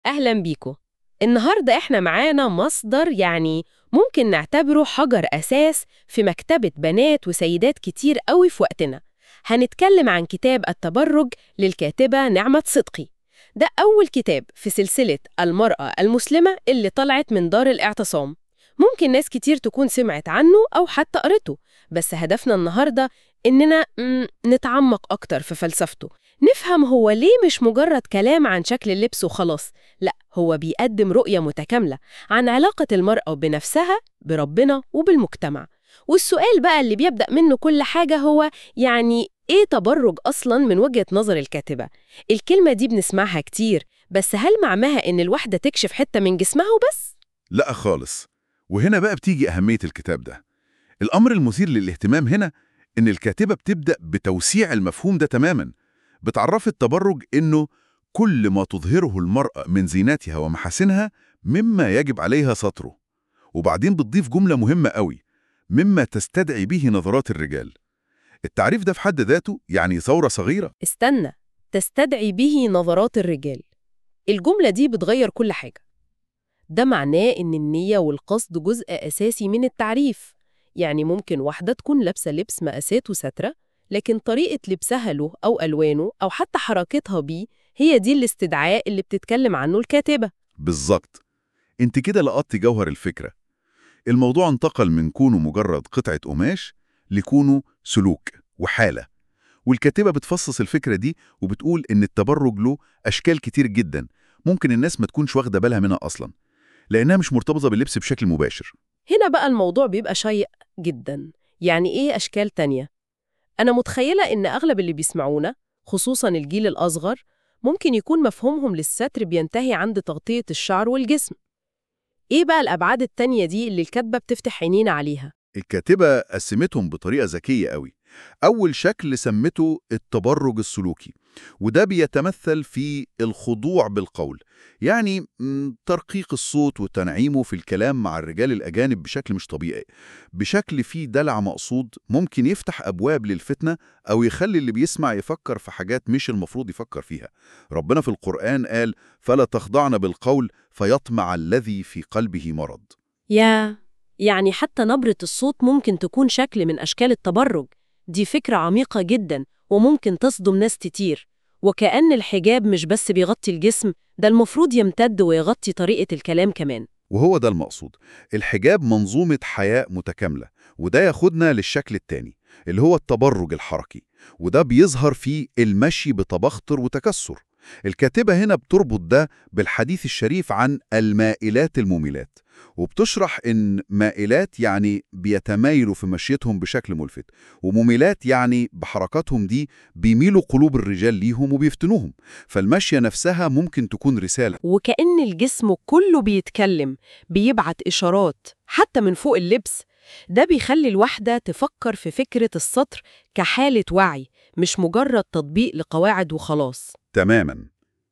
أهلا بيكو النهاردة إحنا معانا مصدر يعني ممكن نعتبره حجر أساس في مكتبة بنات وسيدات كتير قوي في وقتنا هنتكلم عن كتاب التبرج للكاتبة نعمة صدقي ده أول كتاب في سلسلة المرأة المسلمة اللي طلعت من دار الاعتصام ممكن ناس كتير تكون سمعت عنه أو حتى قرته بس هدفنا النهاردة إننا مم، نتعمق أكتر في فلسفته نفهم هو ليه مش مجرد كلام عن شكل اللبس وخلاص لا هو بيقدم رؤية متكاملة عن علاقة المرأة بنفسها بربنا وبالمجتمع والسؤال بقى اللي بيبدأ منه كل حاجة هو يعني إيه تبرج أصلاً من وجهة نظر الكاتبة؟ الكلمة دي بنسمعها كتير بس هل معناها إن الواحدة تكشف حتة من جسمها وبس؟ لا خالص وهنا بقى بتيجي أهمية الكتاب ده الأمر المثير للاهتمام هنا إن الكاتبة بتبدأ بتوسيع المفهوم ده تماماً بتعرف التبرج إنه كل ما تظهره المرأة من زيناتها ومحاسنها مما يجب عليها سطره وبعدين بتضيف جملة مهمة قوي مما تستدعي به نظرات الرجال التعريف ده في حد ذاته يعني ثورة صغيرة استنى تستدعي به نظرات الرجال الجملة دي بتغير كل حاجة ده معناه إن النية والقصد جزء أساسي من التعريف يعني ممكن واحدة تكون لابسة لبس مقاسات وسترة لكن طريقة لبسها له أو ألوانه أو حتى حركتها بيه هي دي الاستدعاء اللي بتتكلم عنه الكاتبة بالظبط انت كده لقطت جوهر الفكرة الموضوع انتقل من كونه مجرد قطعة قماش لكونه سلوك وحالة والكاتبة بتفصص الفكرة دي وبتقول إن التبرج له أشكال كتير جدا ممكن الناس ما تكونش واخدة بالها منها أصلا لأنها مش مرتبطة باللبس بشكل مباشر هنا بقى الموضوع بيبقى شيق جدا يعني إيه أشكال تانية؟ أنا متخيلة إن أغلب اللي بيسمعونا خصوصا الجيل الأصغر ممكن يكون مفهومهم للستر بينتهي عند تغطية الشعر والجسم إيه بقى الأبعاد التانية دي اللي الكاتبة بتفتح عينينا عليها؟ الكاتبة قسمتهم بطريقة ذكية قوي أول شكل سمته التبرج السلوكي وده بيتمثل في الخضوع بالقول يعني م، ترقيق الصوت وتنعيمه في الكلام مع الرجال الأجانب بشكل مش طبيعي بشكل فيه دلع مقصود ممكن يفتح أبواب للفتنة أو يخلي اللي بيسمع يفكر في حاجات مش المفروض يفكر فيها ربنا في القرآن قال فلا تخضعن بالقول فيطمع الذي في قلبه مرض يا يعني حتى نبرة الصوت ممكن تكون شكل من أشكال التبرج دي فكرة عميقة جدا وممكن تصدم ناس كتير وكأن الحجاب مش بس بيغطي الجسم ده المفروض يمتد ويغطي طريقة الكلام كمان وهو ده المقصود الحجاب منظومة حياة متكاملة وده ياخدنا للشكل التاني اللي هو التبرج الحركي وده بيظهر في المشي بتبختر وتكسر الكاتبة هنا بتربط ده بالحديث الشريف عن المائلات المميلات وبتشرح إن مائلات يعني بيتمايلوا في مشيتهم بشكل ملفت ومميلات يعني بحركاتهم دي بيميلوا قلوب الرجال ليهم وبيفتنوهم فالمشية نفسها ممكن تكون رسالة وكأن الجسم كله بيتكلم بيبعت إشارات حتى من فوق اللبس ده بيخلي الواحدة تفكر في فكرة السطر كحالة وعي مش مجرد تطبيق لقواعد وخلاص تماما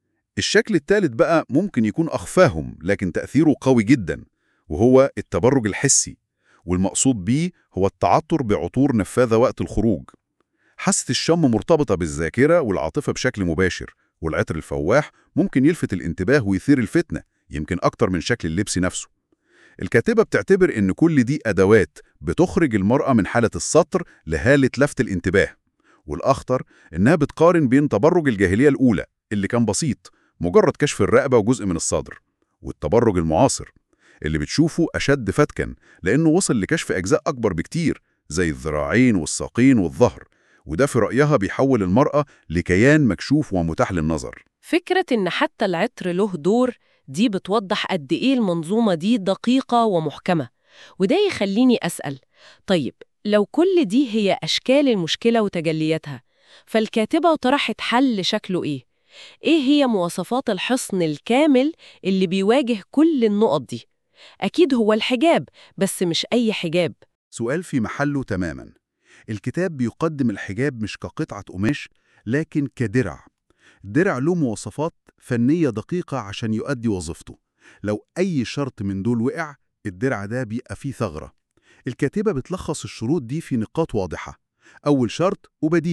الشكل الثالث بقى ممكن يكون أخفاهم لكن تأثيره قوي جدا وهو التبرج الحسي والمقصود بيه هو التعطر بعطور نفاذة وقت الخروج حاسة الشم مرتبطة بالذاكرة والعاطفة بشكل مباشر والعطر الفواح ممكن يلفت الانتباه ويثير الفتنة يمكن أكتر من شكل اللبس نفسه الكاتبة بتعتبر إن كل دي أدوات بتخرج المرأة من حالة السطر لهالة لفت الانتباه والأخطر إنها بتقارن بين تبرج الجاهلية الأولى اللي كان بسيط مجرد كشف الرقبة وجزء من الصدر والتبرج المعاصر اللي بتشوفه أشد فتكا لأنه وصل لكشف أجزاء أكبر بكتير زي الذراعين والساقين والظهر وده في رأيها بيحول المرأة لكيان مكشوف ومتاح للنظر فكرة إن حتى العطر له دور دي بتوضح قد إيه المنظومة دي دقيقة ومحكمة وده يخليني أسأل طيب لو كل دي هي أشكال المشكلة وتجلياتها فالكاتبة طرحت حل شكله إيه؟ إيه هي مواصفات الحصن الكامل اللي بيواجه كل النقط دي؟ أكيد هو الحجاب بس مش أي حجاب سؤال في محله تماما الكتاب بيقدم الحجاب مش كقطعة قماش لكن كدرع درع له مواصفات فنية دقيقة عشان يؤدي وظيفته لو أي شرط من دول وقع الدرع ده بيبقى فيه ثغرة الكاتبة بتلخص الشروط دي في نقاط واضحة أول شرط وبديهي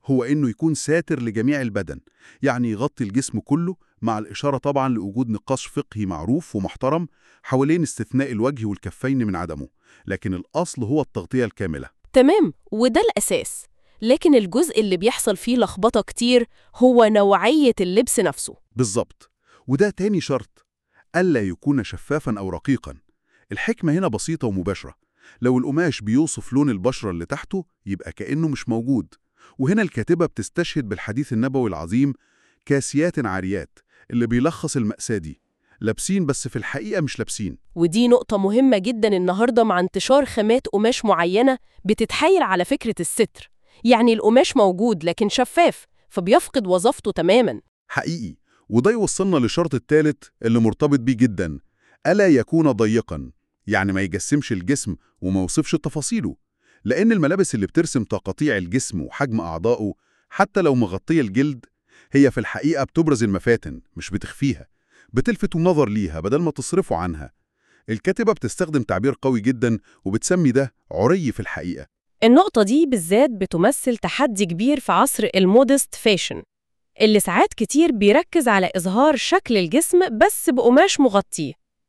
هو إنه يكون ساتر لجميع البدن يعني يغطي الجسم كله مع الإشارة طبعا لوجود نقاش فقهي معروف ومحترم حوالين استثناء الوجه والكفين من عدمه لكن الأصل هو التغطية الكاملة تمام وده الأساس لكن الجزء اللي بيحصل فيه لخبطة كتير هو نوعية اللبس نفسه بالظبط وده تاني شرط ألا يكون شفافا أو رقيقا الحكمة هنا بسيطة ومباشرة لو القماش بيوصف لون البشرة اللي تحته يبقى كأنه مش موجود وهنا الكاتبة بتستشهد بالحديث النبوي العظيم كاسيات عاريات اللي بيلخص المأساة دي لابسين بس في الحقيقة مش لابسين ودي نقطة مهمة جدا النهاردة مع انتشار خامات قماش معينة بتتحايل على فكرة الستر يعني القماش موجود لكن شفاف فبيفقد وظيفته تماما حقيقي وده يوصلنا للشرط الثالث اللي مرتبط بيه جدا ألا يكون ضيقا يعني ما يجسمش الجسم وما يوصفش تفاصيله لأن الملابس اللي بترسم تقاطيع الجسم وحجم أعضائه حتى لو مغطية الجلد هي في الحقيقة بتبرز المفاتن مش بتخفيها بتلفت النظر ليها بدل ما تصرفوا عنها الكاتبة بتستخدم تعبير قوي جدا وبتسمي ده عري في الحقيقة النقطة دي بالذات بتمثل تحدي كبير في عصر المودست فاشن اللي ساعات كتير بيركز على إظهار شكل الجسم بس بقماش مغطيه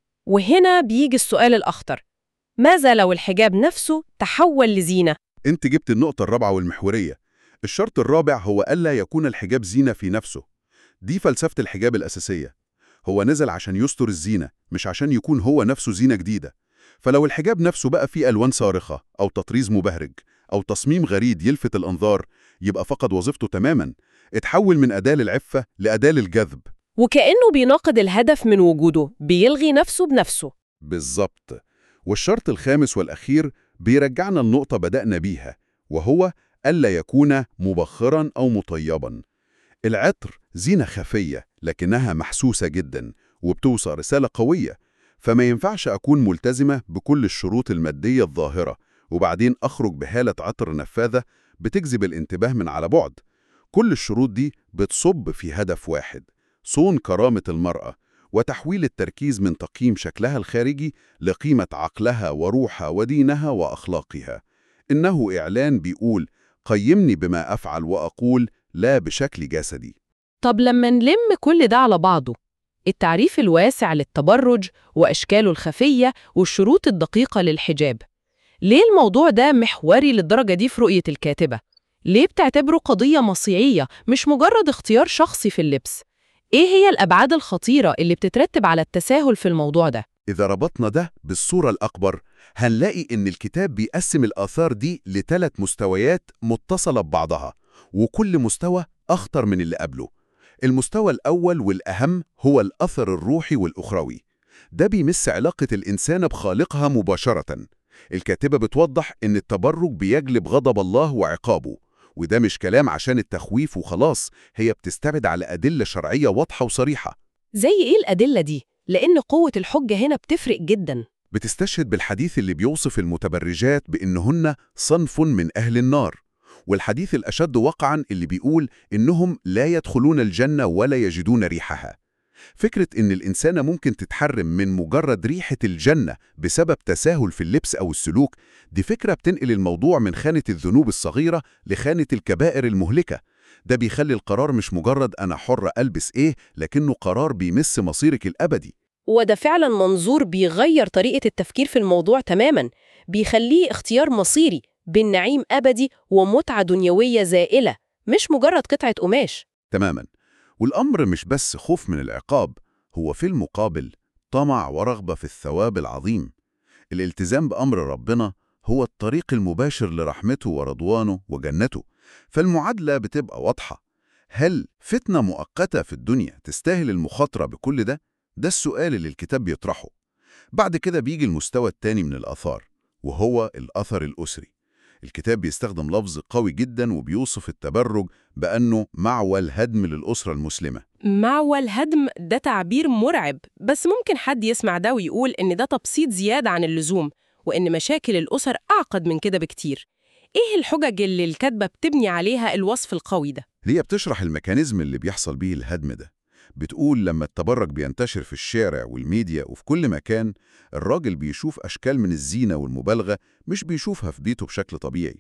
وهنا بيجي السؤال الأخطر ماذا لو الحجاب نفسه تحول لزينة؟ انت جبت النقطة الرابعة والمحورية الشرط الرابع هو ألا يكون الحجاب زينة في نفسه دي فلسفة الحجاب الأساسية هو نزل عشان يستر الزينة مش عشان يكون هو نفسه زينة جديدة فلو الحجاب نفسه بقى فيه ألوان صارخة أو تطريز مبهرج أو تصميم غريب يلفت الأنظار يبقى فقد وظيفته تماما اتحول من أداة للعفة لأداة للجذب وكأنه بيناقض الهدف من وجوده بيلغي نفسه بنفسه بالظبط والشرط الخامس والأخير بيرجعنا النقطة بدأنا بيها وهو ألا يكون مبخرا أو مطيبا العطر زينة خفية لكنها محسوسة جدا وبتوصل رسالة قوية فما ينفعش أكون ملتزمة بكل الشروط المادية الظاهرة وبعدين أخرج بهالة عطر نفاذة بتجذب الانتباه من على بعد كل الشروط دي بتصب في هدف واحد صون كرامة المرأة وتحويل التركيز من تقييم شكلها الخارجي لقيمة عقلها وروحها ودينها وأخلاقها إنه إعلان بيقول قيمني بما أفعل وأقول لا بشكل جسدي طب لما نلم كل ده على بعضه التعريف الواسع للتبرج وأشكاله الخفية والشروط الدقيقة للحجاب ليه الموضوع ده محوري للدرجة دي في رؤية الكاتبة؟ ليه بتعتبره قضية مصيرية مش مجرد اختيار شخصي في اللبس؟ إيه هي الأبعاد الخطيرة اللي بتترتب على التساهل في الموضوع ده؟ إذا ربطنا ده بالصورة الأكبر هنلاقي إن الكتاب بيقسم الآثار دي لثلاث مستويات متصلة ببعضها وكل مستوى أخطر من اللي قبله المستوى الأول والأهم هو الأثر الروحي والأخروي ده بيمس علاقة الإنسان بخالقها مباشرة الكاتبة بتوضح إن التبرج بيجلب غضب الله وعقابه وده مش كلام عشان التخويف وخلاص هي بتستند على أدلة شرعية واضحة وصريحة زي إيه الأدلة دي؟ لأن قوة الحجة هنا بتفرق جدا بتستشهد بالحديث اللي بيوصف المتبرجات بإنهن صنف من أهل النار والحديث الأشد وقعا اللي بيقول إنهم لا يدخلون الجنة ولا يجدون ريحها فكرة إن الإنسانة ممكن تتحرم من مجرد ريحة الجنة بسبب تساهل في اللبس أو السلوك دي فكرة بتنقل الموضوع من خانة الذنوب الصغيرة لخانة الكبائر المهلكة ده بيخلي القرار مش مجرد أنا حر ألبس إيه لكنه قرار بيمس مصيرك الأبدي وده فعلا منظور بيغير طريقة التفكير في الموضوع تماما بيخليه اختيار مصيري بين نعيم أبدي ومتعة دنيوية زائلة مش مجرد قطعة قماش تماما والأمر مش بس خوف من العقاب هو في المقابل طمع ورغبة في الثواب العظيم الالتزام بأمر ربنا هو الطريق المباشر لرحمته ورضوانه وجنته فالمعادلة بتبقى واضحة هل فتنة مؤقتة في الدنيا تستاهل المخاطرة بكل ده؟ ده السؤال اللي الكتاب بيطرحه بعد كده بيجي المستوى التاني من الآثار وهو الأثر الأسري الكتاب بيستخدم لفظ قوي جدا وبيوصف التبرج بأنه معول هدم للأسرة المسلمة معول هدم ده تعبير مرعب بس ممكن حد يسمع ده ويقول إن ده تبسيط زيادة عن اللزوم وإن مشاكل الأسر أعقد من كده بكتير إيه الحجج اللي الكاتبة بتبني عليها الوصف القوي ده؟ هي بتشرح الميكانيزم اللي بيحصل بيه الهدم ده بتقول لما التبرج بينتشر في الشارع والميديا وفي كل مكان الراجل بيشوف أشكال من الزينة والمبالغة مش بيشوفها في بيته بشكل طبيعي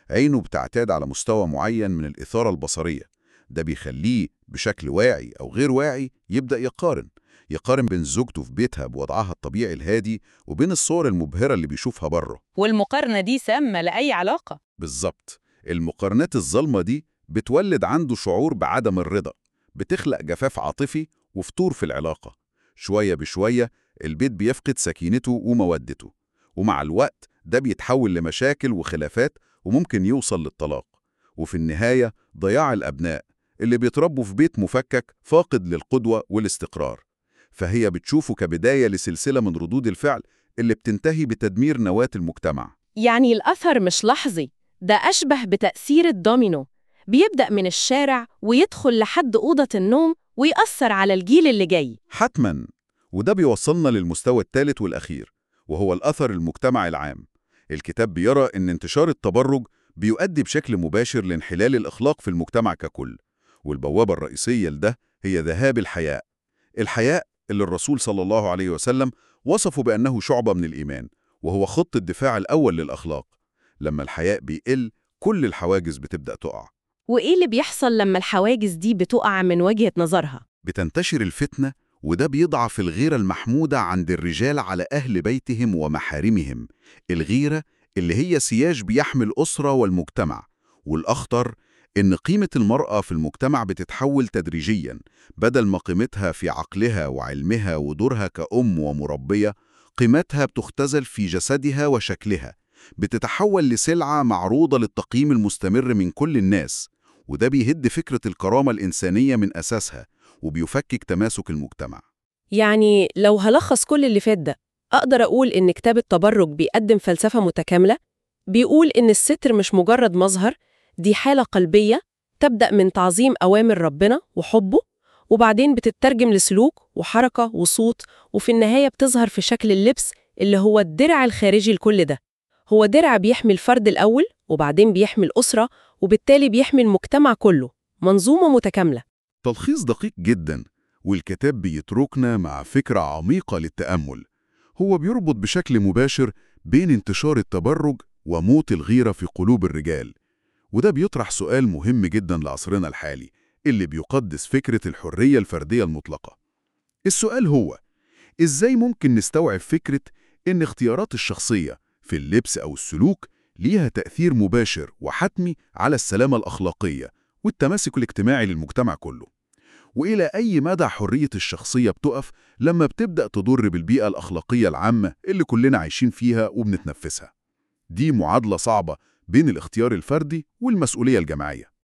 عينه بتعتاد على مستوى معين من الإثارة البصرية ده بيخليه بشكل واعي أو غير واعي يبدأ يقارن يقارن بين زوجته في بيتها بوضعها الطبيعي الهادي وبين الصور المبهرة اللي بيشوفها بره والمقارنة دي سامة لأي علاقة بالظبط المقارنات الظلمة دي بتولد عنده شعور بعدم الرضا بتخلق جفاف عاطفي وفتور في العلاقة شوية بشوية البيت بيفقد سكينته ومودته ومع الوقت ده بيتحول لمشاكل وخلافات وممكن يوصل للطلاق وفي النهاية ضياع الأبناء اللي بيتربوا في بيت مفكك فاقد للقدوة والاستقرار فهي بتشوفه كبداية لسلسلة من ردود الفعل اللي بتنتهي بتدمير نواة المجتمع يعني الأثر مش لحظي ده أشبه بتأثير الدومينو بيبدأ من الشارع ويدخل لحد أوضة النوم ويأثر على الجيل اللي جاي حتما وده بيوصلنا للمستوى الثالث والأخير وهو الأثر المجتمع العام الكتاب بيرى أن انتشار التبرج بيؤدي بشكل مباشر لانحلال الأخلاق في المجتمع ككل والبوابة الرئيسية لده هي ذهاب الحياء الحياء اللي الرسول صلى الله عليه وسلم وصفه بأنه شعبة من الإيمان وهو خط الدفاع الأول للأخلاق لما الحياء بيقل كل الحواجز بتبدأ تقع وإيه اللي بيحصل لما الحواجز دي بتقع من وجهة نظرها؟ بتنتشر الفتنة وده بيضعف الغيرة المحمودة عند الرجال على أهل بيتهم ومحارمهم الغيرة اللي هي سياج بيحمي الأسرة والمجتمع والأخطر إن قيمة المرأة في المجتمع بتتحول تدريجياً بدل ما قيمتها في عقلها وعلمها ودورها كأم ومربية قيمتها بتختزل في جسدها وشكلها بتتحول لسلعة معروضة للتقييم المستمر من كل الناس وده بيهد فكرة الكرامة الإنسانية من أساسها وبيفكك تماسك المجتمع يعني لو هلخص كل اللي فات ده أقدر أقول إن كتاب التبرج بيقدم فلسفة متكاملة بيقول إن الستر مش مجرد مظهر دي حالة قلبية تبدأ من تعظيم أوامر ربنا وحبه وبعدين بتترجم لسلوك وحركة وصوت وفي النهاية بتظهر في شكل اللبس اللي هو الدرع الخارجي لكل ده هو درع بيحمي الفرد الأول وبعدين بيحمي الأسرة وبالتالي بيحمي المجتمع كله منظومة متكاملة تلخيص دقيق جدا والكتاب بيتركنا مع فكرة عميقة للتأمل هو بيربط بشكل مباشر بين انتشار التبرج وموت الغيرة في قلوب الرجال وده بيطرح سؤال مهم جدا لعصرنا الحالي اللي بيقدس فكرة الحرية الفردية المطلقة السؤال هو إزاي ممكن نستوعب فكرة إن اختيارات الشخصية في اللبس أو السلوك ليها تأثير مباشر وحتمي على السلامة الأخلاقية والتماسك الاجتماعي للمجتمع كله وإلى أي مدى حرية الشخصية بتقف لما بتبدأ تضر بالبيئة الأخلاقية العامة اللي كلنا عايشين فيها وبنتنفسها دي معادلة صعبة بين الاختيار الفردي والمسؤولية الجماعية